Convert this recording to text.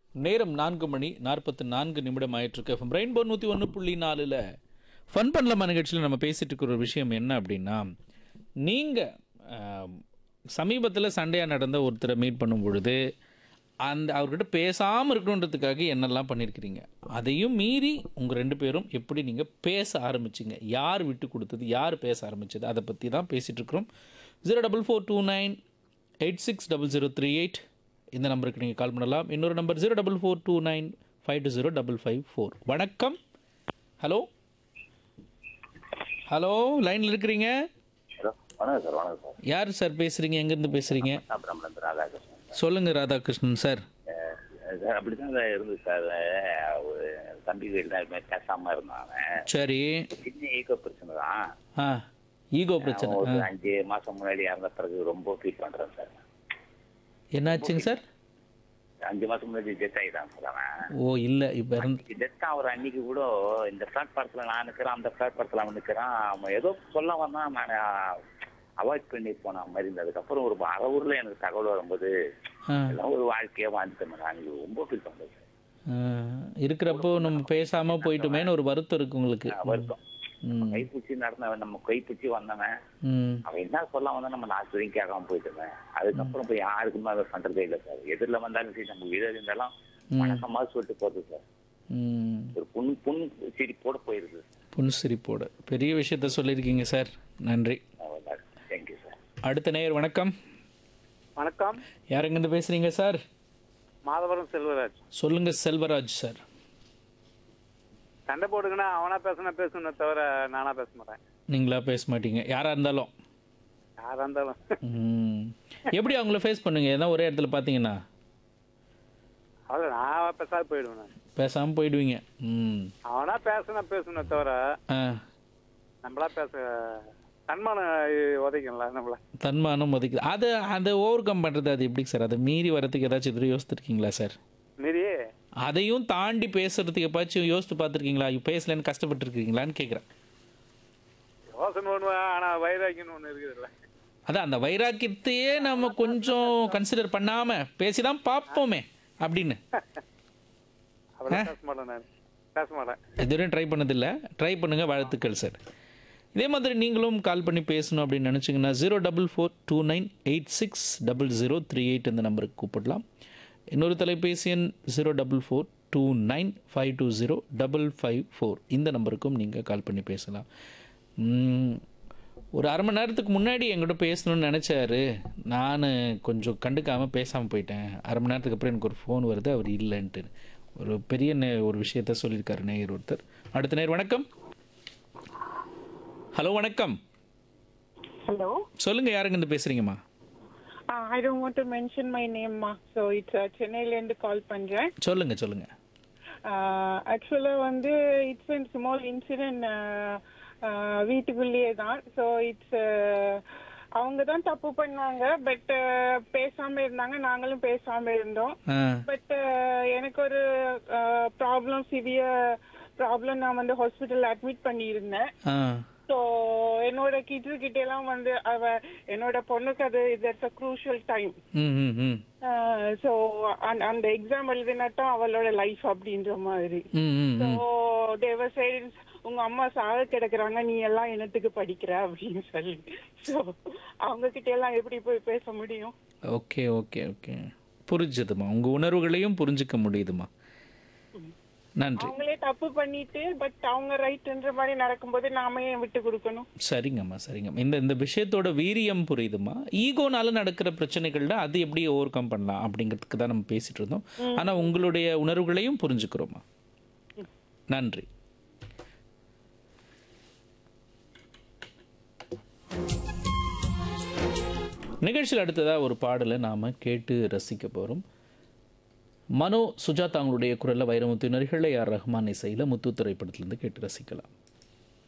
நேரம் நான்கு மணி நாற்பத்து நான்கு நிமிடம் ஆயிட்டிருக்கு எஃப்எம் ரெயின்போ நூற்றி ஒன்று புள்ளி நாலில் ஃபன் பண்ணலாமா நிகழ்ச்சியில் நம்ம பேசிட்டு இருக்கிற ஒரு விஷயம் என்ன அப்படின்னா நீங்கள் சமீபத்தில் சண்டையாக நடந்த ஒருத்தரை மீட் பண்ணும் பொழுது அந்த அவர்கிட்ட பேசாமல் இருக்கணுன்றதுக்காக என்னெல்லாம் பண்ணியிருக்கிறீங்க அதையும் மீறி உங்கள் ரெண்டு பேரும் எப்படி நீங்கள் பேச ஆரம்பிச்சிங்க யார் விட்டு கொடுத்தது யார் பேச ஆரம்பிச்சது அதை பற்றி தான் பேசிகிட்டு இருக்கிறோம் zero double four two nine eight six double zero three eight இந்த நம்பருக்கு நீங்கள் கால் பண்ணலாம் இன்னொரு number zero double four two nine five two zero double five four வணக்கம் ஹலோ ஹலோ லைனில் இருக்கிறீங்க ஹலோ வணக்கம் சார் வணக்கம் சார் யார் சார் பேசுகிறீங்க எங்கேருந்து பேசுகிறீங்க சாப்பிடாமலேருந்து ராதாகிருஷ்ணன் சொல்லுங்கள் ராதாகிருஷ்ணன் சார் அஹ் சார் அப்படி தான் சார் இருந்தது சார் அஹ் ஒரு தம்பி வீட்டில் இதுமாதிரி பேசாமல் இருந்தான் அவன் சரி சின்ன ஈகோ பிரச்சனை தான் ஆ ஈகோ பிரச்சனை அவன் ஒரு ஆ அஞ்சு மாதம் முன்னாடி இறந்த பிறகு ரொம்ப ஃபீல் பண்ணுறேன் சார் என்னாச்சுங்க சார் அஞ்சு மாதம் முன்னாடி டெத் ஆகிட்டான் சார் அவன் ஓ இல்லை இப்போ இறந்து டெத் ஆகிற அன்னைக்கு கூட இந்த பிளாட்ஃபாரத்தில் நான் நிற்கிறேன் அந்த பிளாட்ஃபாரத்தில் அவன் நிற்கிறான் அவன் ஏதோ சொல்ல வந்தான் நான் அவாய்ட் பண்ணி போன மாதிரி இருந்தது அதுக்கப்புறம் ஒரு அரை ஊரில் எனக்கு தகவல் வரும்போது ஆ எல்லாம் ஒரு வாழ்க்கையாக வாழ்ந்துட்டேன் நான் அன்னைக்கு ரொம்ப ஃபீல் பண்ணுறேன் சார் ஆ, இருக்கிறப்போ நம்ம பேசாமல் போயிட்டோமேன்னு ஒரு வருத்தம் இருக்கு உங்களுக்கு வருத்தம் ம் கைப்பிடிச்சி நடந்தவன் நம்ம கைப்பிடிச்சி வந்தவன் ம் அவன் என்ன சொல்ல வந்தா நம்ம லாஸ்ட் வரைக்கும் கேட்காம போயிட்டுருந்தேன் அதுக்கப்புறம் போய் யாருக்குமே அதை பண்றதே இல்லை சார் எதிரில் வந்தாலும் சரி நம்ம வீடு இருந்தாலும் வணக்கமா சொல்லிட்டு போகுது சார் ம் ஒரு புண் புண் சிரிப்போட போயிருது புன்சிரிப்போட பெரிய விஷயத்த சொல்லியிருக்கீங்க சார் நன்றி தேங்க்யூ சார் அடுத்த நேயர் வணக்கம் வணக்கம் யாருங்கிருந்து பேசுகிறீங்க சார் மாதவரம் செல்வராஜ் சொல்லுங்கள் செல்வராஜ் சார் சண்டை போடுங்கன்னா அவனா பேசினா பேசணும் தவிர நானா பேச மாட்டேன் நீங்களா பேச மாட்டீங்க யாராக இருந்தாலும் யாரா இருந்தாலும் ம். எப்படி அவங்கள ஃபேஸ் பண்ணுங்க ஏதாவது ஒரே இடத்துல பார்த்தீங்கன்னா அவ்வளோ நான் பேசாத போயிடுவேன் நான் பேசாமல் போயிடுவீங்க ம் அவனா பேசினா பேசணும் தவிர ஆ நம்மளா பேச தன்மானம் உதைக்கல நம்மள தன்மானம் ஒதுக்குது அதை அதை ஓவர் கம் பண்ணுறது அது எப்படி சார் அதை மீறி வரதுக்கு ஏதாச்சும் எதிரும் யோசித்துருக்கீங்களா சார் மீறி அதையும் தாண்டி பேசுறதுக்கு எப்பாச்சும் யோசித்து பார்த்துருக்கீங்களா பேசலன்னு கஷ்டப்பட்டுருக்கீங்களான்னு கேட்குறேன் யோசனை ஒன்று ஆனா வைராக்கியம்னு ஒன்று இருக்குதுல்ல அதான் அந்த வைராக்கியத்தையே நம்ம கொஞ்சம் கன்சிடர் பண்ணாமல் பேசி தான் பார்ப்போமே அப்படின்னு அப்படிலாம் பேச மாட்டேன் நான் பேச மாட்டேன் இதுவரையும் ட்ரை பண்ணதில்லை ட்ரை பண்ணுங்கள் வாழ்த்துக்கள் சார் இதே மாதிரி நீங்களும் கால் பண்ணி பேசணும் அப்படின்னு நினச்சிங்கன்னா zero double four two nine eight six double zero three eight இந்த நம்பருக்கு கூப்பிடலாம் இன்னொரு தொலைபேசி எண் zero double four two nine five two zero double five four இந்த நம்பருக்கும் நீங்கள் கால் பண்ணி பேசலாம் ம், ஒரு அரை மணி நேரத்துக்கு முன்னாடி என்கிட்ட பேசணும்னு நினச்சாரு நான் கொஞ்சம் கண்டுக்காமல் பேசாமல் போயிட்டேன் அரை மணி நேரத்துக்கு அப்புறம் எனக்கு ஒரு ஃபோன் வருது அவர் இல்லைன்ட்டு ஒரு பெரிய நே ஒரு விஷயத்த சொல்லியிருக்காரு நேயர் ஒருத்தர் அடுத்த நேர் வணக்கம் ஹலோ வணக்கம் Hello. சொல்லுங்கள் யாருங்க இருந்து பேசுகிறீங்கம்மா Uh, I don't want to mention my name, ma. So it's uh, சென்னையிலேருந்து கால் பண்றேன் சொல்லுங்கள் சொல்லுங்கள் ஆக்சுவலா வந்து இட்ஸ் அண்ட் ஸ்மால் இன்சிடென்ட் வீட்டுக்குள்ளேயே தான் ஸோ இட்ஸ் அவங்க தான் தப்பு பண்ணாங்க பட் பேசாம இருந்தாங்க நாங்களும் பேசாம இருந்தோம் ஆ பட் எனக்கு ஒரு ப்ராப்ளம் சிவியர் ப்ராப்ளம் நான் வந்து ஹாஸ்பிட்டல் அட்மிட் பண்ணியிருந்தேன் ஆ ஸோ என்னோட கிட்ஸு கிட்ட எல்லாம் வந்து அவ என்னோட பொண்ணுக்கு அது இட்ஸ் அ க்ரூஷியல் டைம் ம் ம் ம் ஸோ அந்த எக்ஸாம் எழுதினாட்டும் அவளோட லைஃப் அப்படின்ற மாதிரி ம் ம் ஸோ தேவர் சைடு உங்க அம்மா சாக கிடக்குறாங்க நீ எல்லாம் என்னத்துக்கு படிக்கிற அப்படின்னு சொல்லி ஸோ அவங்க கிட்ட எல்லாம் எப்படி போய் பேச முடியும் ஓகே ஓகே ஓகே புரிஞ்சுதுமா உங்கள் உணர்வுகளையும் புரிஞ்சுக்க முடியுதுமா நன்றி அவங்களே தப்பு பண்ணிட்டு பட் அவங்க ரைட்ன்ற மாதிரி நடக்கும்போது நாம ஏன் விட்டு கொடுக்கணும் சரிங்கம்மா சரிங்கம்மா இந்த இந்த விஷயத்தோட வீரியம் புரியுதுமா ஈகோனால நடக்கிற பிரச்சனைகள்ல அது எப்படி ஓவர் கம் பண்ணலாம் அப்படிங்கிறதுக்கு தான் நம்ம பேசிட்டு இருந்தோம் ஆனால் உங்களுடைய உணர்வுகளையும் புரிஞ்சுக்கிறோமா நன்றி நிகழ்ச்சியில் அடுத்ததாக ஒரு பாடலை நாம் கேட்டு ரசிக்க போகிறோம் மனோ சுஜாதா அவங்களுடைய குரலில் வைரமுத்து நரிகளை ஆர் ரஹ்மான் இசையில் முத்து திரைப்படத்திலிருந்து கேட்டு ரசிக்கலாம்